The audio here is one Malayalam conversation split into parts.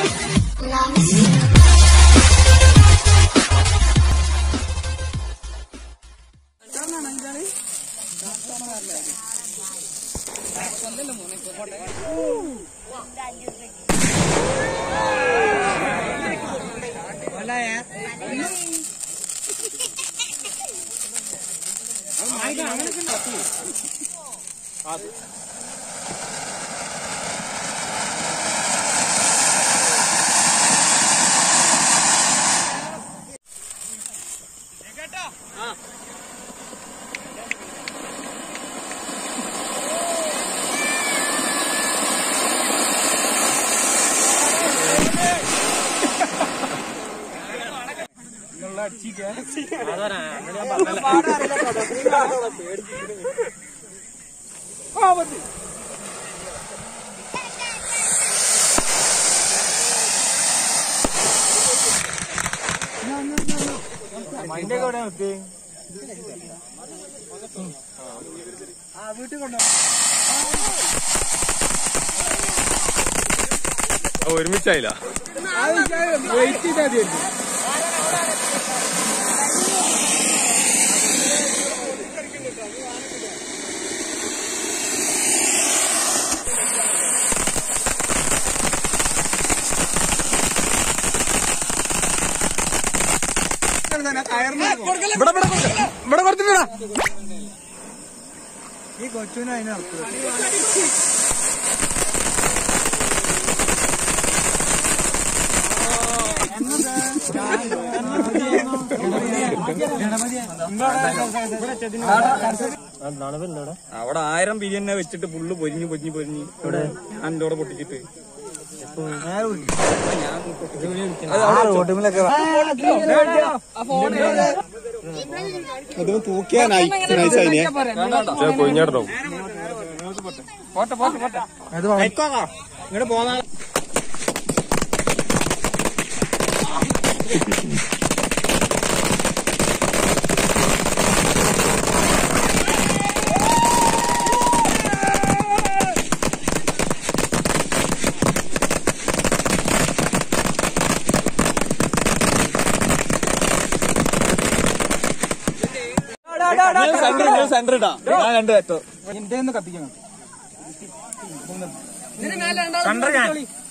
ഒരുമിച്ചായില്ല ഇവിടെ ഇവിടെ കൊടുക്ക. ഇവിടെ കൊടുത്തിട്ടാ ഈ കൊച്ചുവിനെ അതിനർത്ഥം അവിടെ ആയിരം ബിരിയാണി വെച്ചിട്ട് ഫുള്ള് പൊരിഞ്ഞ് പൊരിഞ്ഞ് പൊരിഞ്ഞ് ഇവിടെ എന്റെ കൂടെ പൊട്ടിച്ചിട്ട് റോട്ടുമിലൊക്കെ തൂക്കിയാ നൈസായിനെ കൊഞ്ഞാടോ ഇങ്ങോട്ട് പോന്നാ സെന്റർ സെന്റർ ഇടാ ഞാൻ രണ്ട് പറ്റോ എന്റെ ഒന്ന് കത്തിക്കണം കണ്ടോ ഞാൻ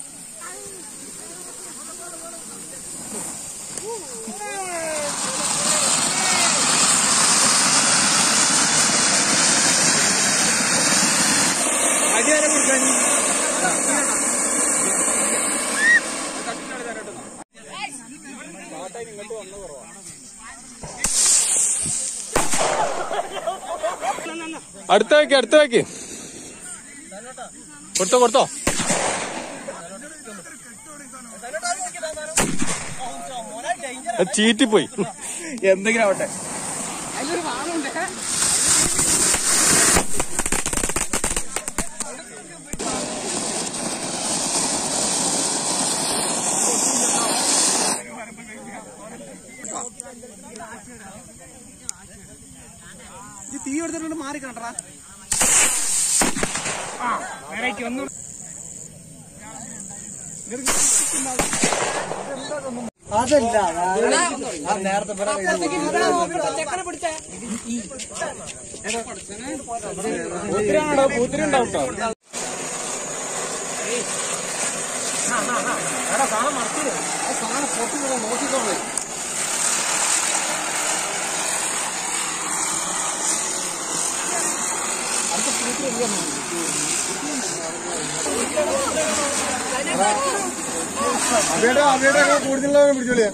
അടി വരെ കൊടുക്കാൻ അടുത്ത വെക്ക് അടുത്ത വെക്ക് കൊടുത്തോ കൊടുത്തോ അത് ചീറ്റിപ്പോയി എന്തെങ്കിലും ആവട്ടെ ഈ തീ എടുത്തിട്ടുണ്ട് മാറി കണ്ടടാ അതല്ല ആ നേരത്തെ പൂത്തിരിയാണോ പൂത്തിരി ഉണ്ടാവും കേട്ടോ അവയുടെ അവയുടെ കൂടുതലുള്ള പിടിച്ചോളിയാ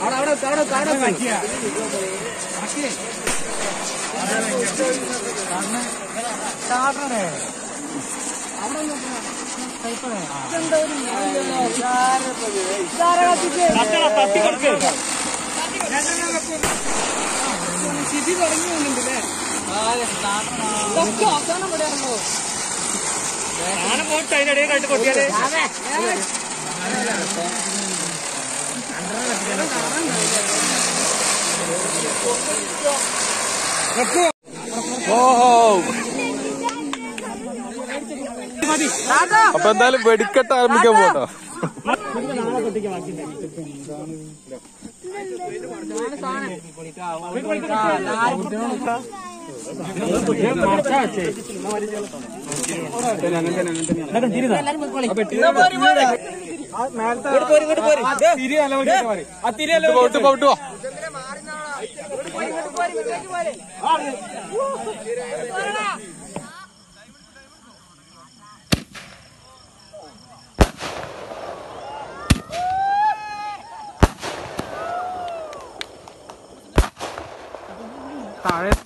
ഓഹോ അപ്പൊ എന്തായാലും വെടിക്കെട്ട് ആരംഭിക്കാൻ പോട്ടോ പോട്ട് പോട്ട് പോ താഴെ